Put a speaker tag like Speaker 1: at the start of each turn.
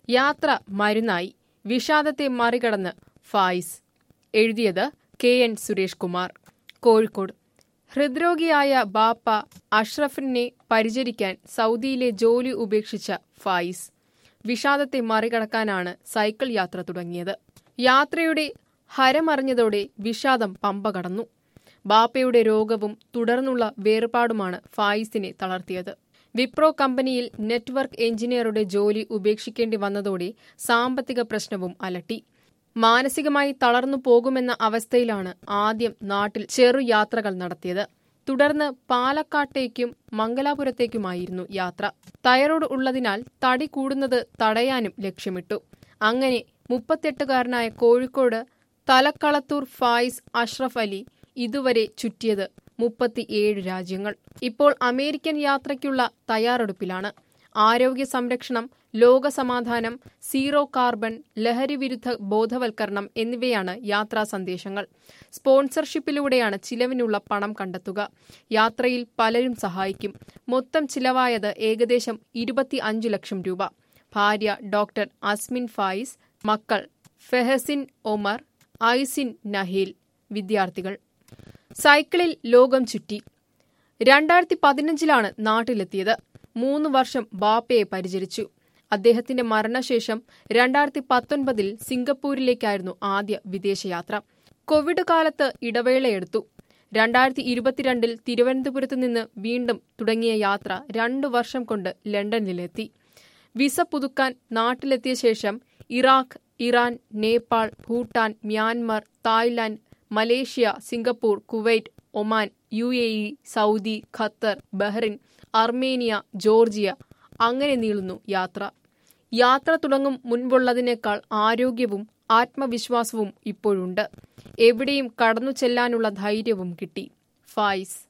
Speaker 1: യാത്ര മരുന്നായി വിഷാദത്തെ മറികടന്ന് ഫായിസ് എഴുതിയത് കെ എൻ സുരേഷ് കുമാർ കോഴിക്കോട് ഹൃദ്രോഗിയായ ബാപ്പ അഷ്റഫിനെ പരിചരിക്കാൻ സൗദിയിലെ ജോലി ഉപേക്ഷിച്ച ഫായിസ് വിഷാദത്തെ മറികടക്കാനാണ് സൈക്കിൾ യാത്ര തുടങ്ങിയത് യാത്രയുടെ ഹരമറിഞ്ഞതോടെ വിഷാദം പമ്പ കടന്നു ബാപ്പയുടെ രോഗവും തുടർന്നുള്ള വേർപാടുമാണ് ഫായിസിനെ തളർത്തിയത് വിപ്രോ കമ്പനിയിൽ നെറ്റ്വർക്ക് എഞ്ചിനീയറുടെ ജോലി ഉപേക്ഷിക്കേണ്ടി വന്നതോടെ സാമ്പത്തിക പ്രശ്നവും അലട്ടി മാനസികമായി തളർന്നു പോകുമെന്ന അവസ്ഥയിലാണ് ആദ്യം നാട്ടിൽ ചെറുയാത്രകൾ നടത്തിയത് തുടർന്ന് പാലക്കാട്ടേക്കും മംഗലാപുരത്തേക്കുമായിരുന്നു യാത്ര തൈറോയ്ഡ് ഉള്ളതിനാൽ തടി കൂടുന്നത് തടയാനും ലക്ഷ്യമിട്ടു അങ്ങനെ മുപ്പത്തെട്ടുകാരനായ കോഴിക്കോട് തലക്കളത്തൂർ ഫായിസ് അഷ്റഫ് അലി ഇതുവരെ ചുറ്റിയത് മുപ്പത്തിയേഴ് രാജ്യങ്ങൾ ഇപ്പോൾ അമേരിക്കൻ യാത്രയ്ക്കുള്ള തയ്യാറെടുപ്പിലാണ് ആരോഗ്യ സംരക്ഷണം ലോകസമാധാനം സീറോ കാർബൺ ലഹരിവിരുദ്ധ ബോധവൽക്കരണം എന്നിവയാണ് യാത്രാ സന്ദേശങ്ങൾ സ്പോൺസർഷിപ്പിലൂടെയാണ് ചിലവിനുള്ള പണം കണ്ടെത്തുക യാത്രയിൽ പലരും സഹായിക്കും മൊത്തം ചിലവായത് ഏകദേശം ഇരുപത്തി അഞ്ചു ലക്ഷം രൂപ ഭാര്യ ഡോക്ടർ അസ്മിൻ ഫായിസ് മക്കൾ ഫെഹസിൻ ഒമർ ഐസിൻ നഹീൽ വിദ്യാർത്ഥികൾ സൈക്കിളിൽ ലോകം ചുറ്റി രണ്ടായിരത്തി പതിനഞ്ചിലാണ് നാട്ടിലെത്തിയത് മൂന്ന് വർഷം ബാപ്പയെ പരിചരിച്ചു അദ്ദേഹത്തിന്റെ മരണശേഷം രണ്ടായിരത്തി പത്തൊൻപതിൽ സിംഗപ്പൂരിലേക്കായിരുന്നു ആദ്യ വിദേശയാത്ര കോവിഡ് കാലത്ത് ഇടവേളയെടുത്തു രണ്ടായിരത്തി ഇരുപത്തിരണ്ടിൽ തിരുവനന്തപുരത്ത് നിന്ന് വീണ്ടും തുടങ്ങിയ യാത്ര രണ്ടു വർഷം കൊണ്ട് ലണ്ടനിലെത്തി വിസ പുതുക്കാൻ നാട്ടിലെത്തിയ ശേഷം Iraq Iran Nepal Bhutan Myanmar Thailand Malaysia Singapore Kuwait Oman U A E Saudi Qatar Bahrain Armenia Georgia അങ്ങനെ നീളുന്നു യാത്ര യാത്ര തുടങ്ങും മുൻപുള്ളതിനേക്കാൾ ആരോഗ്യവും ആത്മവിശ്വാസവും ഇപ്പോഴുണ്ട് എവിടെയും കടന്നു ചെല്ലാനുള്ള ധൈര്യവും കിട്ടി ഫായിസ്